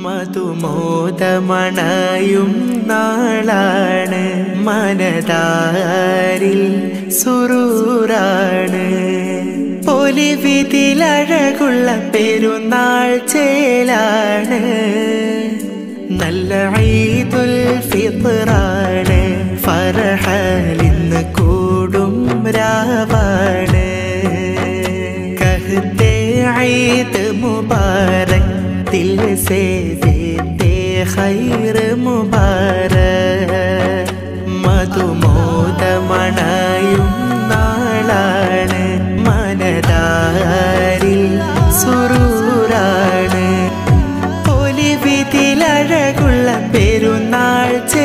മധുമോദമണയും നാളാണ് മനതാരിൽ സുറൂറാണ് പൊലിവിതിലഴകുള്ള പെരുന്നാൾ ചേലാണ് നല്ല ഈദുൽ ഫിത്റാണ് ഫറഹലിന്ന് കൂടും രാവാണ് कहते ईद मुबारक दिल से देते खैर मुबारक മധുമോദമണയും നാളാണ് മനതാരിൽ സുറൂറാണ് പൊലിവിതിലഴകുള്ള പെരുന്നാൾ ചേ